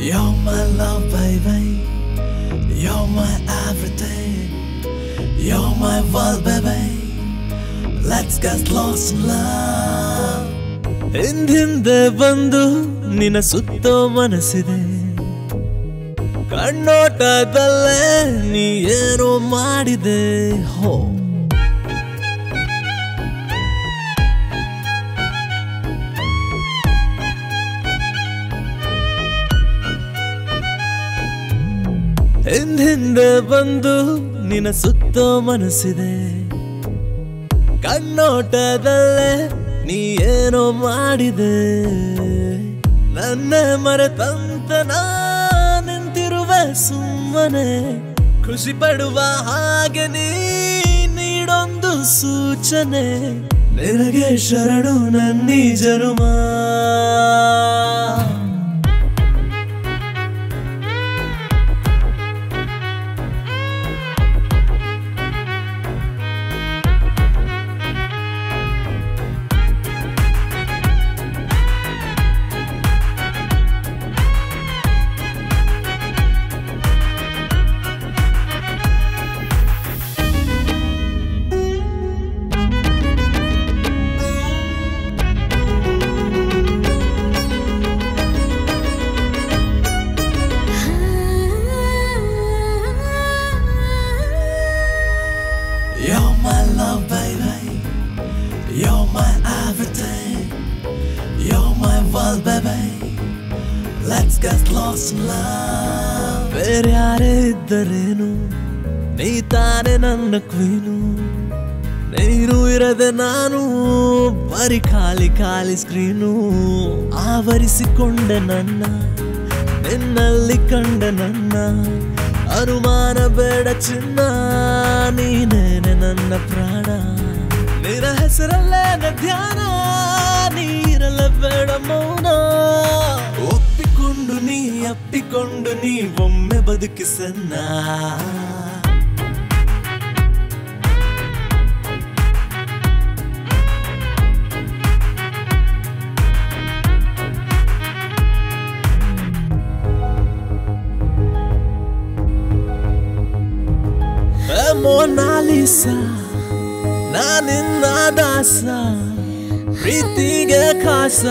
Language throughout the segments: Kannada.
You're my love, baby. You're my everything. You're my world, baby. Let's get lost in love. ಹಿಂದಿಂದೆ ಬಂದು ನಿನ್ನ ಸುತ್ತೋ ಮನಸ್ಸಿದೆ ಕಣ್ಣೋಟದಲ್ಲೇ ನೀ ಏನೋ ಮಾಡಿದೆ ಹೋ ಹಿಂದಿಂದೆ ಬಂದು ನಿನ್ನ ಸುತ್ತೋ ಮನಸ್ಸಿದೆ ಕಣ್ಣೋಟದಲ್ಲೇ ನೀ ಏನೋ ಮಾಡಿದೆ ನನ್ನ ಮರೆತಂತ ನಾ ನಿಂತಿರುವೆ ಸುಮ್ಮನೆ ಖುಷಿ ಪಡುವ ಹಾಗೆ ನೀ ನೀಡೊಂದು ಸೂಚನೆ ನಿನಗೆ ಶರಣು ನನ್ನಿ ಜನುಮ You're my love, baby. You're my everything. You're my world, baby. Let's get lost in love. ಬೇರೆ ಯಾರೇ ಇದ್ದರೇನು ನೀ ತಾನೇ ನನ್ನ ಕ್ವೀನು ನೀನು ಇರದೆ ನಾನು ಬರಿ ಖಾಲಿ ಖಾಲಿ ಸ್ಕ್ರೀನು ಆವರಿಸಿಕೊಂಡೆ ನನ್ನ ನಿನ್ನಲ್ಲಿ ಕಂಡ ನನ್ನ ಅನುಮಾನ ಬೇಡ ಚಿನ್ನ ನೀನೇನೆ ನನ್ನ ಪ್ರಾಣ ನಿನ್ನ ಹೆಸರಲ್ಲೇ ನ ಧ್ಯಾನ ನೀರಲ್ಲ ಬೇಡ ಮೌನ ಒಪ್ಪಿಕೊಂಡು ನೀ ಅಪ್ಪಿಕೊಂಡು ನೀ ಒಮ್ಮೆ ಬದುಕಿಸನ್ನ ಮೋನಾಲಿಸ ನಾನಿನ್ನ ದಾಸ ಪ್ರೀತಿಗೆ ಖಾಸ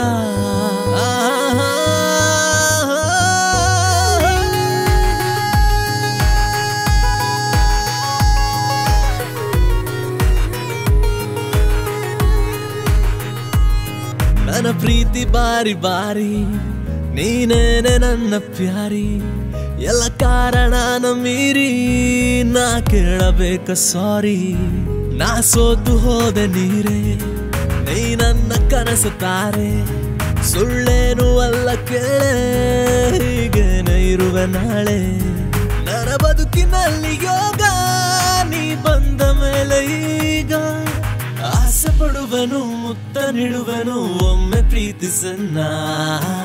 ನನ್ನ ಪ್ರೀತಿ ಬಾರಿ ಬಾರಿ ನೀನೇನೆ ನನ್ನ ಪ್ಯಾರಿ ಎಲ್ಲ ಕಾರಣನ ಮೀರಿ ನಾ ಕೇಳಬೇಕ ಸಾರಿ ನಾ ಸೋತು ಹೋದೆ ನೀರೇ ನೀ ನನ್ನ ಕನಸು ತಾರೆ ಸುಳ್ಳೇನು ಅಲ್ಲ ಕೇಳೆ ಹೀಗೇನೆ ಇರುವೆ ನಾಳೆ ನನ್ನ ಬದುಕಿನಲ್ಲಿ ಯೋಗ ನೀ ಬಂದ ಮೇಲೆ ಈಗ ಆಸೆ ಪಡುವನು ಮುತ್ತ ನೀಡುವನು ಒಮ್ಮೆ ಪ್ರೀತಿಸನ್ನ